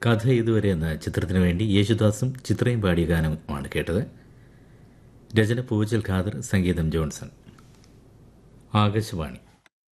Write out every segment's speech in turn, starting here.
കഥ ഇതുവരെ എന്ന ചിത്രത്തിനു വേണ്ടി യേശുദാസും ചിത്രയും പാടിയ ഗാനമാണ് കേട്ടത് രചന പൂവച്ചൽ ഖാദർ സംഗീതം ജോൺസൺ ആകാശവാണി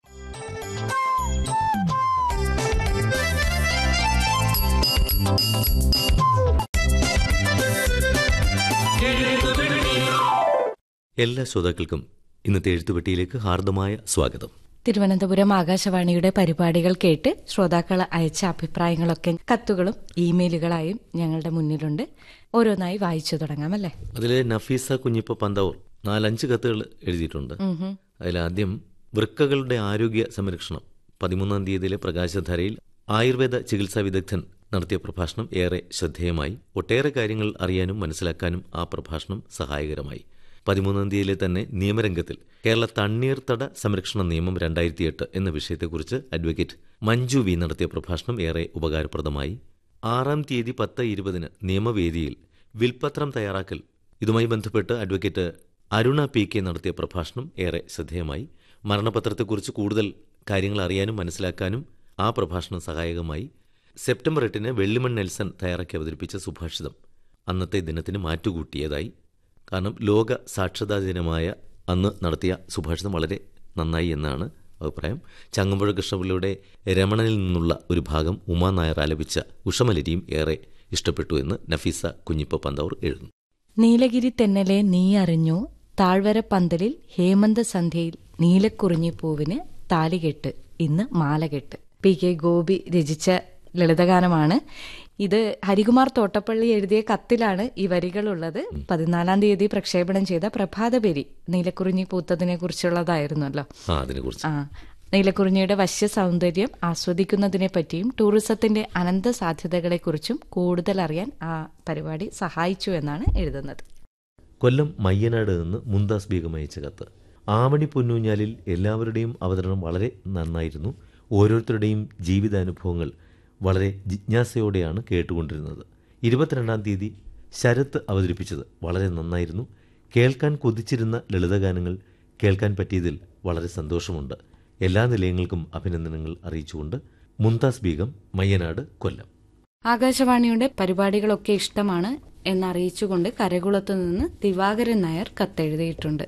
എല്ലാ ശ്രോതാക്കൾക്കും ഇന്നത്തെ എഴുത്തുപെട്ടിയിലേക്ക് ഹാർദമായ സ്വാഗതം തിരുവനന്തപുരം ആകാശവാണിയുടെ പരിപാടികൾ കേട്ട് ശ്രോതാക്കൾ അയച്ച അഭിപ്രായങ്ങളൊക്കെ കത്തുകളും ഇമെയിലുകളായും ഞങ്ങളുടെ മുന്നിലുണ്ട് ഓരോന്നായി വായിച്ചു തുടങ്ങാമല്ലേ അതിൽ നഫീസ കുഞ്ഞിപ്പ പന്തവൂർ നാലഞ്ച് കത്തുകൾ എഴുതിയിട്ടുണ്ട് അതിലാദ്യം വൃക്കകളുടെ ആരോഗ്യ സംരക്ഷണം പതിമൂന്നാം തീയതിയിലെ പ്രകാശധാരയിൽ ആയുർവേദ ചികിത്സാ വിദഗ്ധൻ നടത്തിയ പ്രഭാഷണം ഏറെ ശ്രദ്ധേയമായി ഒട്ടേറെ കാര്യങ്ങൾ അറിയാനും മനസ്സിലാക്കാനും ആ പ്രഭാഷണം സഹായകരമായി പതിമൂന്നാം തീയതിയിലെ തന്നെ നിയമരംഗത്തിൽ കേരള തണ്ണീർത്തട സംരക്ഷണ നിയമം രണ്ടായിരത്തി എട്ട് എന്ന വിഷയത്തെക്കുറിച്ച് അഡ്വക്കേറ്റ് മഞ്ജു വി നടത്തിയ പ്രഭാഷണം ഏറെ ഉപകാരപ്രദമായി ആറാം തീയതി പത്ത് ഇരുപതിന് നിയമവേദിയിൽ വിൽപത്രം തയ്യാറാക്കൽ ഇതുമായി ബന്ധപ്പെട്ട് അഡ്വക്കേറ്റ് അരുണ പി കെ നടത്തിയ പ്രഭാഷണം ഏറെ ശ്രദ്ധേയമായി മരണപത്രത്തെക്കുറിച്ച് കൂടുതൽ കാര്യങ്ങൾ അറിയാനും മനസ്സിലാക്കാനും ആ പ്രഭാഷണം സഹായകമായി സെപ്റ്റംബർ എട്ടിന് വെള്ളിമൺ നെൽസൺ തയ്യാറാക്കി അവതരിപ്പിച്ച സുഭാഷിതം അന്നത്തെ ദിനത്തിന് മാറ്റുകൂട്ടിയതായി കാരണം ലോക സാക്ഷരതാ ദിനമായ അന്ന് നടത്തിയ സുഭാഷിതം വളരെ നന്നായി എന്നാണ് അഭിപ്രായം ചങ്ങമ്പുഴ കൃഷ്ണപിള്ളയുടെ രമണനിൽ നിന്നുള്ള ഒരു ഭാഗം ഉമാ നായർ ആലപിച്ച ഉഷമലരിയും ഏറെ ഇഷ്ടപ്പെട്ടു എന്ന് നഫീസ കുഞ്ഞിപ്പ പന്തവർ എഴുതുന്നു നീലഗിരി തെന്നലെ നീ അറിഞ്ഞു താഴ്വര പന്തലിൽ ഹേമന്ത സന്ധ്യയിൽ നീലക്കുറിഞ്ഞി പൂവിന് താലികെട്ട് ഇന്ന് മാലകെട്ട് പി കെ ഗോപി രചിച്ച ലളിതഗാനമാണ് ഇത് ഹരികുമാർ തോട്ടപ്പള്ളി എഴുതിയ കത്തിലാണ് ഈ വരികളുള്ളത് പതിനാലാം തീയതി പ്രക്ഷേപണം ചെയ്ത പ്രഭാതപെരി നീലക്കുറിഞ്ഞി പൂത്തതിനെ കുറിച്ചുള്ളതായിരുന്നല്ലോ ആ അതിനെക്കുറിച്ച് ആ നീലക്കുറിഞ്ഞിയുടെ വശ്യ സൗന്ദര്യം ആസ്വദിക്കുന്നതിനെ പറ്റിയും ടൂറിസത്തിന്റെ അനന്ത സാധ്യതകളെക്കുറിച്ചും കൂടുതൽ അറിയാൻ ആ പരിപാടി സഹായിച്ചു എന്നാണ് എഴുതുന്നത് കൊല്ലം മയ്യനാട് നിന്ന് മുന്താസ് ബീഗം അയച്ച കത്ത് ആവണി പൊന്നൂഞ്ഞാലിൽ എല്ലാവരുടെയും അവതരണം വളരെ നന്നായിരുന്നു ഓരോരുത്തരുടെയും ജീവിതാനുഭവങ്ങൾ വളരെ ജിജ്ഞാസയോടെയാണ് കേട്ടുകൊണ്ടിരുന്നത് ഇരുപത്തിരണ്ടാം തീയതി ശരത്ത് അവതരിപ്പിച്ചത് വളരെ നന്നായിരുന്നു കേൾക്കാൻ കൊതിച്ചിരുന്ന ലളിതഗാനങ്ങൾ കേൾക്കാൻ പറ്റിയതിൽ വളരെ സന്തോഷമുണ്ട് എല്ലാ നിലയങ്ങൾക്കും അഭിനന്ദനങ്ങൾ അറിയിച്ചുകൊണ്ട് മുംതാസ് ബീഗം മയ്യനാട് കൊല്ലം ആകാശവാണിയുടെ പരിപാടികളൊക്കെ ഇഷ്ടമാണ് എന്നറിയിച്ചുകൊണ്ട് കരകുളത്തു നിന്ന് ദിവാകരൻ നായർ കത്തെഴുതിയിട്ടുണ്ട്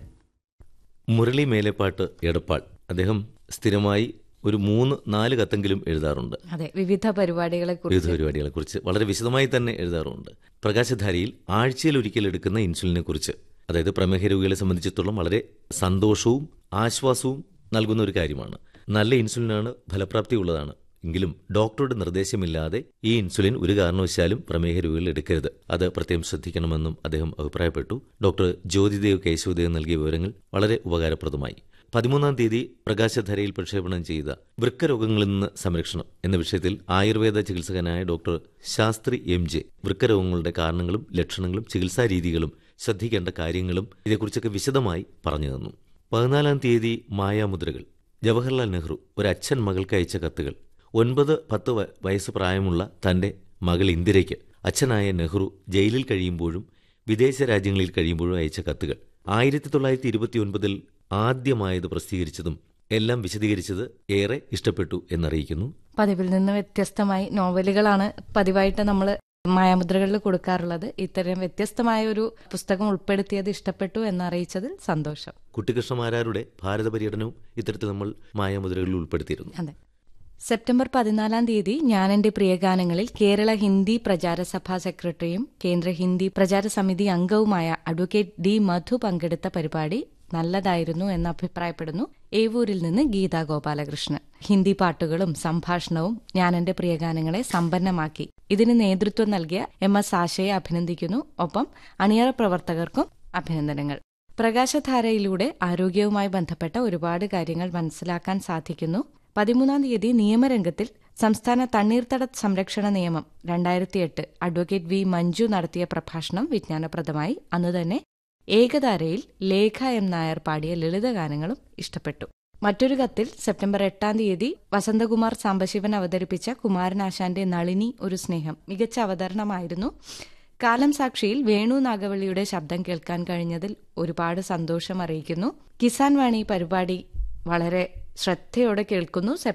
മുരളി മേലെപ്പാട്ട് എടപ്പാൾ അദ്ദേഹം സ്ഥിരമായി ഒരു മൂന്ന് നാല് കത്തെങ്കിലും എഴുതാറുണ്ട് അതെ വിവിധ പരിപാടികളെ വിവിധ കുറിച്ച് പരിപാടികളെക്കുറിച്ച് വളരെ വിശദമായി തന്നെ എഴുതാറുണ്ട് പ്രകാശധാരയിൽ ആഴ്ചയിൽ ഒരിക്കൽ എടുക്കുന്ന ഇൻസുലിനെ കുറിച്ച് അതായത് പ്രമേഹ രോഗികളെ സംബന്ധിച്ചിടത്തോളം വളരെ സന്തോഷവും ആശ്വാസവും നൽകുന്ന ഒരു കാര്യമാണ് നല്ല ഇൻസുലിനാണ് ഫലപ്രാപ്തി ഉള്ളതാണ് എങ്കിലും ഡോക്ടറുടെ നിർദ്ദേശമില്ലാതെ ഈ ഇൻസുലിൻ ഒരു കാരണവശാലും പ്രമേഹ രോഗികൾ എടുക്കരുത് അത് പ്രത്യേകം ശ്രദ്ധിക്കണമെന്നും അദ്ദേഹം അഭിപ്രായപ്പെട്ടു ഡോക്ടർ ജ്യോതിദേവ് കേശവദേവ് നൽകിയ വിവരങ്ങൾ വളരെ ഉപകാരപ്രദമായി പതിമൂന്നാം തീയതി പ്രകാശധരയിൽ പ്രക്ഷേപണം ചെയ്ത വൃക്കരോഗങ്ങളിൽ നിന്ന് സംരക്ഷണം എന്ന വിഷയത്തിൽ ആയുർവേദ ചികിത്സകനായ ഡോക്ടർ ശാസ്ത്രി എം ജെ വൃക്കരോഗങ്ങളുടെ കാരണങ്ങളും ലക്ഷണങ്ങളും ചികിത്സാ രീതികളും ശ്രദ്ധിക്കേണ്ട കാര്യങ്ങളും ഇതേക്കുറിച്ചൊക്കെ വിശദമായി പറഞ്ഞു തന്നു പതിനാലാം തീയതി മായാമുദ്രകൾ ജവഹർലാൽ നെഹ്റു ഒരു അച്ഛൻ മകൾക്ക് അയച്ച കത്തുകൾ ഒൻപത് പത്ത് വ- വയസ്സ് പ്രായമുള്ള തന്റെ മകൾ ഇന്ദിരയ്ക്ക് അച്ഛനായ നെഹ്റു ജയിലിൽ കഴിയുമ്പോഴും വിദേശ രാജ്യങ്ങളിൽ കഴിയുമ്പോഴും അയച്ച കത്തുകൾ ആയിരത്തി തൊള്ളായിരത്തി ഇരുപത്തിയൊൻപതിൽ ആദ്യമായത് പ്രസിദ്ധീകരിച്ചതും എല്ലാം വിശദീകരിച്ചത് ഏറെ ഇഷ്ടപ്പെട്ടു എന്നറിയിക്കുന്നു പതിവിൽ നിന്ന് വ്യത്യസ്തമായി നോവലുകളാണ് പതിവായിട്ട് നമ്മൾ മായാമുദ്രകളിൽ കൊടുക്കാറുള്ളത് ഇത്തരം വ്യത്യസ്തമായ ഒരു പുസ്തകം ഉൾപ്പെടുത്തിയത് ഇഷ്ടപ്പെട്ടു എന്നറിയിച്ചതിൽ സന്തോഷം കുട്ടികൃഷ്ണമാരാരുടെ ഭാരത പര്യടനവും ഇത്തരത്തിൽ നമ്മൾ മായാമുദ്രകളിൽ ഉൾപ്പെടുത്തിയിരുന്നു അതെ സെപ്റ്റംബർ പതിനാലാം തീയതി ഞാൻ എന്റെ പ്രിയഗാനങ്ങളിൽ കേരള ഹിന്ദി പ്രചാര സഭാ സെക്രട്ടറിയും കേന്ദ്ര ഹിന്ദി പ്രചാര സമിതി അംഗവുമായ അഡ്വക്കേറ്റ് ഡി മധു പങ്കെടുത്ത പരിപാടി നല്ലതായിരുന്നു എന്ന് അഭിപ്രായപ്പെടുന്നു ഏവൂരിൽ നിന്ന് ഗീതാ ഗോപാലകൃഷ്ണൻ ഹിന്ദി പാട്ടുകളും സംഭാഷണവും ഞാൻ എന്റെ പ്രിയഗാനങ്ങളെ സമ്പന്നമാക്കി ഇതിന് നേതൃത്വം നൽകിയ എം എസ് ആശയെ അഭിനന്ദിക്കുന്നു ഒപ്പം അണിയറ പ്രവർത്തകർക്കും അഭിനന്ദനങ്ങൾ പ്രകാശധാരയിലൂടെ ആരോഗ്യവുമായി ബന്ധപ്പെട്ട ഒരുപാട് കാര്യങ്ങൾ മനസ്സിലാക്കാൻ സാധിക്കുന്നു പതിമൂന്നാം തീയതി നിയമരംഗത്തിൽ സംസ്ഥാന തണ്ണീർത്തട സംരക്ഷണ നിയമം രണ്ടായിരത്തി എട്ട് അഡ്വക്കേറ്റ് വി മഞ്ജു നടത്തിയ പ്രഭാഷണം വിജ്ഞാനപ്രദമായി അന്ന് തന്നെ ഏകധാരയിൽ ലേഖ എം നായർ പാടിയ ലളിതഗാനങ്ങളും ഇഷ്ടപ്പെട്ടു മറ്റൊരു കത്തിൽ സെപ്റ്റംബർ എട്ടാം തീയതി വസന്തകുമാർ സാംബശിവൻ അവതരിപ്പിച്ച കുമാരനാശാന്റെ നളിനി ഒരു സ്നേഹം മികച്ച അവതരണമായിരുന്നു കാലം സാക്ഷിയിൽ വേണു നാഗവള്ളിയുടെ ശബ്ദം കേൾക്കാൻ കഴിഞ്ഞതിൽ ഒരുപാട് സന്തോഷം അറിയിക്കുന്നു കിസാൻ വാണി പരിപാടി വളരെ ശ്രദ്ധയോടെ കേൾക്കുന്നു